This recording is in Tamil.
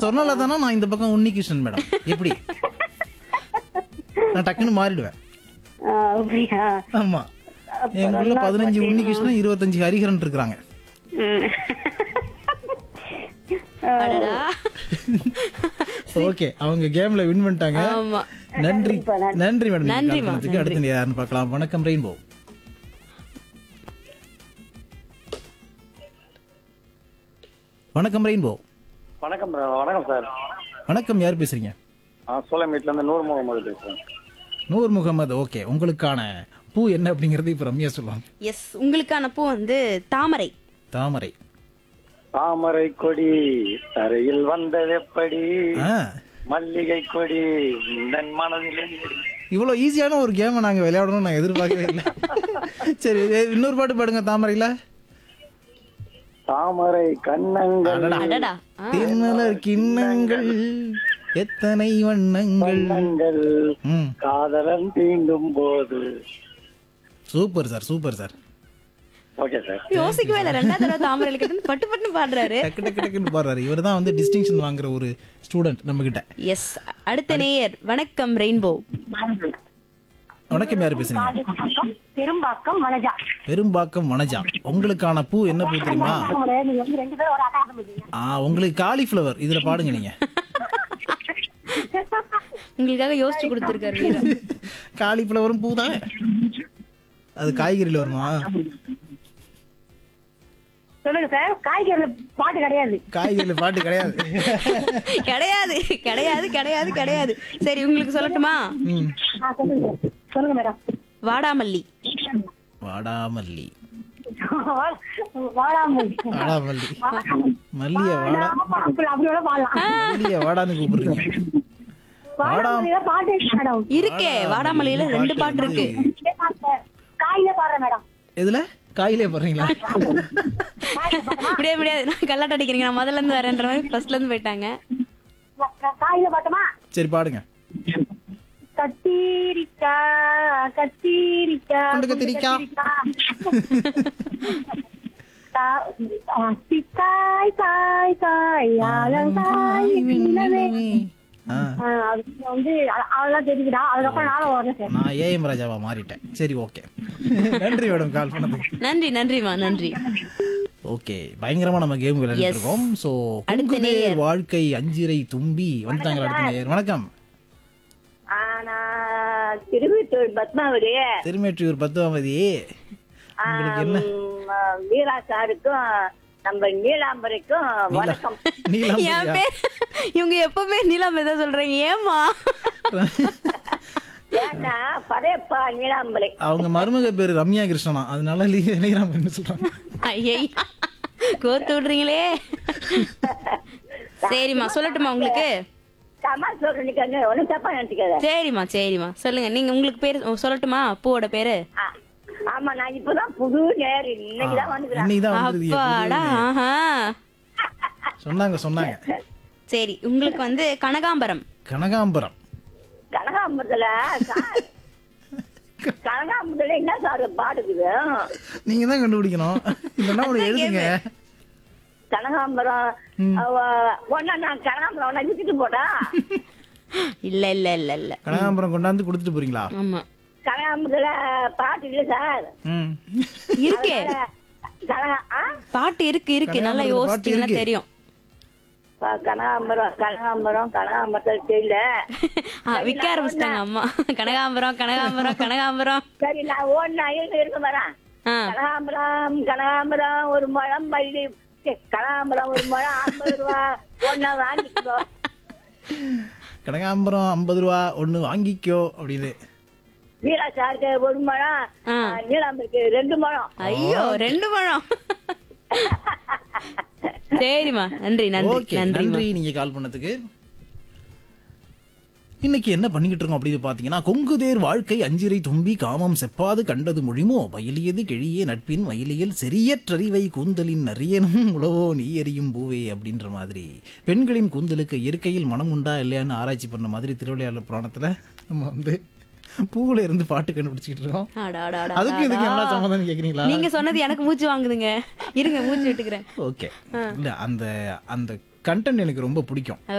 சொன்னால தானே நான் இந்த பக்கம் உன்னிகிருஷ்ணன் மேடம் எப்படி நான் டக்குன்னு மாறிடுவேன் ஆ, அப்படியா ஆமா எங்களுக்குள்ள பதினஞ்சு உன்னிகிருஷ்ணன் இருபத்தஞ்சு ஹரிஹரன் இருக்கிறாங்க ம். அடடா ஓகே அவங்க கேம்ல வின் பண்ணிட்டாங்க ஆமா நன்றி நன்றி மேடம் நன்றிம்மா, நன்றி அடுத்து யாருன்னு பார்க்கலாம் வணக்கம் ரெயின்போ வணக்கம் ரெயின்போ வணக்கம் bro. வணக்கம் சார் வணக்கம் யார் பேசுறீங்க சோழமேட்ல இருந்து நூறு முகமது பேசுறேன் நூர் முகமது ஓகே உங்களுக்கான பூ என்ன அப்படிங்கறது இப்ப ரம்யா சொல்லுவாங்க எஸ் உங்களுக்கான பூ வந்து தாமரை தாமரை தாமரை கொடி தரையில் வந்தது எப்படி ஆ மல்லிகை கொடி உந்தன் மனதிலே இவ்வளவு ஈஸியான ஒரு கேமை நாங்க விளையாடணும்னு நான் எதிர்பார்க்கவே இல்லை சரி இது இன்னொரு பாட்டு பாடுங்க தாமரையில தாமரை கண்ணங்கள் அடடா ஆ, தென்மலர் கிண்ணங்கள் எத்தனை வண்ணங்கள் கண்ணங்கள் ம் காதலன் தீண்டும் போது super sir super sir okay sir யோசிக்கவே இல்ல ரெண்டாவது தடவை தாமரையில கிட்ட பட்டு பட்டு பாடுறாரு டக்கு டக்கு டக்குன்னு பாடுறாரு இவர் தான் வந்து டிஸ்டிங்ஷன் வாங்குற ஒரு ஸ்டூடெண்ட் நம்ம கிட்ட எஸ் அடுத்த நேயர் வணக்கம் ரெயின்போ வணக்கம் யார் பேசுறீங்க பெரும்பாக்கம் வனஜா பெரும்பாக்கம் வனஜா உங்களுக்கான பூ என்ன பூ தெரியுமா நீங்க வந்து ரெண்டு பேரும் ஒரு அட்டாக ஆ உங்களுக்கு காலிஃப்ளவர் இதுல பாடுங்க நீங்க உங்களுக்காக யோசிச்சு கொடுத்துருக்காரு வீரா காலிஃப்ளவரும் பூ தானே அது காய்கறியில வருமா சொல்லுங்க சார் காய்கறி பாட்டு கிடையாது காய்கறியில பாட்டு கிடையாது கிடையாது கிடையாது கிடையாது கிடையாது சரி உங்களுக்கு சொல்லட்டுமா ம். ஆ, சொல்லுங்க சொல்லுங்க மேடம் வாடாமல்லி வாடாமல்லி வாடாமல் வாடாமல்லி மல்லிய வாடா அப்படி அப்படியோட பாடலாம் மல்லிய வாடான்னு கூப்பிடுறீங்க வாடாமல் பாட்டு இருக்கு மேடம் இருக்கே வாடாமல்லியில ரெண்டு பாட்டு இருக்கு காயில பாடுறேன் மேடம் எதுல காயிலே போடுறீங்களா முடியாது முடியாது நான் கல்லாட்ட அடிக்கிறீங்க நான் முதல்ல இருந்து வரேன்ற மாதிரி ஃபர்ஸ்ட்ல இருந்து போயிட்டாங்க காயில பாட்டுமா சரி பாடுங்க கத்தீரிக்கா கத்தீரிக்கா குண்டு கத்திரிக்கா. கா- ஆ, தாய் தாய் தாய் ஆலங்காய் நிலவே. ஆ, ஆ, அது வந்து அ- அதெல்லாம் தெரிஞ்சுடா அதுக்கப்புறம் நானும் வரேன் சார் நான் ஏஎம் ராஜாவா மாறிட்டேன் சரி ஓகே நன்றி மேடம் கால் பண்ணதுக்கு நன்றி நன்றிமா நன்றி ஓகே பயங்கரமா நம்ம கேம் விளையாடிட்டு இருக்கோம் சோ அடுத்த குங்குதே நேயர். வாழ்க்கை அஞ்சிரை தும்பி வந்துட்டாங்களா அடுத்த நேயர் வணக்கம் நான் திருவித்தூர் பத்மாவதி திருமேற்றியூர் பத்துவாமதி உங்களுக்கு என்ன வீரா சாருக்கும் நம்ம நீலாம்பரிக்கும் வணக்கம் நீலாம் என் பேர் இவங்க எப்பவுமே நீலாம் தான் சொல்றாங்க ஏமா ஏன்னா படையப்பா நீலாம்பரி அவங்க மருமக பேரு ரம்யா கிருஷ்ணனா அதனால லீ- நீலாம் என்ன சொல்றாங்க ஐயை கோர்த்து விடுறீங்களே சரிம்மா சொல்லட்டுமா உங்களுக்கு கமல் சொல்றீங்க ஒன்னும் தப்பா நினைச்சுக்காத சரிம்மா சரிம்மா சொல்லுங்க நீங்க உங்களுக்கு பேர் சொல்லட்டுமா பூவோட பேரு ஆ, ஆமா நான் இப்பதான் புது நேர் இன்னைக்குதான் வந்துக்கிறேன் இன்னைக்கு தான் வந்தது அப்பாடா ஆஹா சொன்னாங்க சொன்னாங்க சரி உங்களுக்கு வந்து கனகாம்பரம் கனகாம்பரம் கனகாம்பரத்துல சார் கனகாம்பரத்துல என்ன சார் பாடுக்குது நீங்க தான் கண்டுபிடிக்கணும் இல்லைன்னா ஒன்று எழுதுங்க கனகாம்பரம் ஒன்னா நான் கனகாம்பரம் ஒன்னா விட்டுட்டு போட்டா இல்ல இல்ல இல்ல இல்ல கனகாம்பரம் கொண்டாந்து கொடுத்துட்டு போறீங்களா ஆமா கனகாம்பரத்துல பாட்டு இல்ல சார் ம் இருக்கே கனகா ஆ? பாட்டு இருக்கு இருக்கு நல்லா கனகாம்பரத்துல பாட்டு யோசிச்சீங்கன்னா இருக்கு. தெரியும் ப- கனகாம்பரம் கனகாம்பரம் கனகாம்பரத்தில் தெரியல ஆ, விற்க ஆரம்பிச்சிட்டாங்க அம்மா கனகாம்பரம் கனகாம்பரம் கனகாம்பரம் சரி நான் ஓடினா இருந்து இருக்க வரேன் ஆ கனகாம்பரம் கனகாம்பரம் ஒரு முழம் மல்லி ச்சே, கனகாம்பரம் ஒரு முழம் ஐம்பது ரூபா ஒன்னா வாங்கிக்கோ கனகாம்பரம் ஐம்பது ரூபா ஒன்று வாங்கிக்கோ அப்படின்னு வீரா சாருக்கு ஒரு முழம் ஆ. நீலாம்பருக்கு ரெண்டு முழம் ஐயோ ரெண்டு பழம் சரிம்மா நன்றி நன்றி ஓகே நன்றி நன்றி நீங்க கால் பண்ணதுக்கு இன்னைக்கு என்ன பண்ணிக்கிட்டு இருக்கோம் அப்படின்னு பாத்தீங்கன்னா கொங்குதேர் வாழ்க்கை அஞ்சிரை தும்பி காமம் செப்பாது கண்டது மொழிமோ வயலியது கிழியே நட்பின் வயலியல் செரியற்றறிவை கூந்தலின் நரியனும் உழவோ நீ எறியும் பூவே அப்படின்ற மாதிரி பெண்களின் கூந்தலுக்கு இயற்கையில் மனம் உண்டா இல்லையான்னு ஆராய்ச்சி பண்ண மாதிரி திருவிளையாடல் புராணத்துல நம்ம வந்து பூவுல இருந்து பாட்டு கண்டுபிடிச்சிட்டு இருக்கோம் அடா, அடா, அடா, அதுக்கு இதுக்கு என்ன அடா. சம்மந்தம் கேக்குறீங்களா நீங்க சொன்னது எனக்கு மூச்சு வாங்குதுங்க இருங்க மூச்சு விட்டுக்கிறேன் ஓகே இல்ல அந்த அந்த கண்டென்ட் எனக்கு ரொம்ப பிடிக்கும்